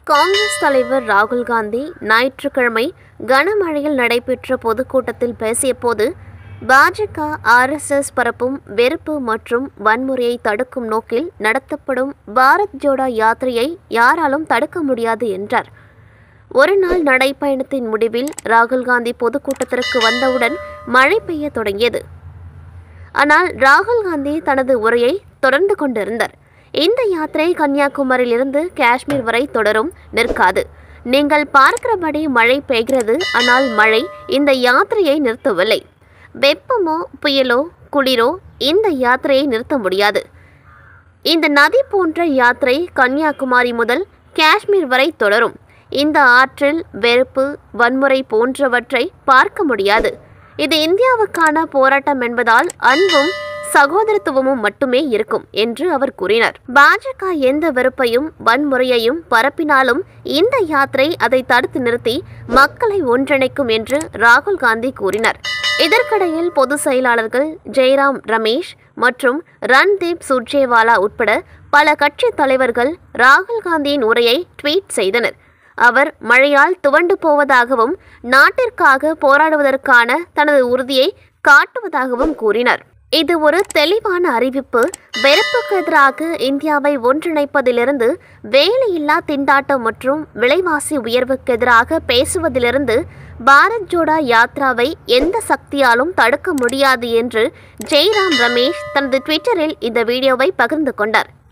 காங்கிரஸ் தலைவர் ராகுல் காந்தி ஞாயிற்றுக்கிழமை கனமழையில் நடைபெற்ற பொதுக்கூட்டத்தில் பேசியபோது பாஜக ஆர்எஸ்எஸ் பரப்பும் வெறுப்பு மற்றும் வன்முறையை தடுக்கும் நோக்கில் நடத்தப்படும் பாரத் ஜோடோ யாத்திரையை யாராலும் தடுக்க முடியாது என்றார் ஒரு நாள் நடைப்பயணத்தின் முடிவில் ராகுல் காந்தி பொதுக்கூட்டத்திற்கு வந்தவுடன் மழை பெய்ய தொடங்கியது ஆனால் ராகுல் காந்தி தனது உரையை தொடர்ந்து கொண்டிருந்தார் இந்த யாத்திரை கன்னியாகுமரியிலிருந்து காஷ்மீர் வரை தொடரும் நிற்காது நீங்கள் பார்க்கிறபடி மழை பெய்கிறது ஆனால் மழை இந்த யாத்திரையை நிறுத்தவில்லை வெப்பமோ புயலோ குளிரோ இந்த யாத்திரையை நிறுத்த முடியாது இந்த நதி போன்ற யாத்திரை கன்னியாகுமரி முதல் காஷ்மீர் வரை தொடரும் இந்த ஆற்றில் வெறுப்பு வன்முறை போன்றவற்றை பார்க்க முடியாது இது இந்தியாவுக்கான போராட்டம் என்பதால் அன்பும் சகோதரத்துவமும் மட்டுமே இருக்கும் என்று அவர் கூறினார் பாஜக எந்த வெறுப்பையும் வன்முறையையும் பரப்பினாலும் இந்த யாத்திரை அதை தடுத்து நிறுத்தி மக்களை ஒன்றிணைக்கும் என்று ராகுல் காந்தி கூறினார் இதற்கிடையில் பொதுச் செயலாளர்கள் ஜெய்ராம் ரமேஷ் மற்றும் ரன்தீப் சுர்ஜேவாலா உட்பட பல கட்சி தலைவர்கள் ராகுல் காந்தியின் உரையை ட்வீட் செய்தனர் அவர் மழையால் துவண்டு போவதாகவும் நாட்டிற்காக போராடுவதற்கான தனது உறுதியை காட்டுவதாகவும் கூறினார் இது ஒரு தெளிவான அறிவிப்பு வெறுப்புக்கு எதிராக இந்தியாவை ஒன்றிணைப்பதிலிருந்து வேலையில்லா திண்டாட்டம் மற்றும் விலைவாசி உயர்வுக்கு எதிராக பேசுவதிலிருந்து பாரத் ஜோடா யாத்ராவை எந்த சக்தியாலும் தடுக்க முடியாது என்று ஜெய்ராம் ரமேஷ் தனது ட்விட்டரில் இந்த வீடியோவை பகிர்ந்து கொண்டார்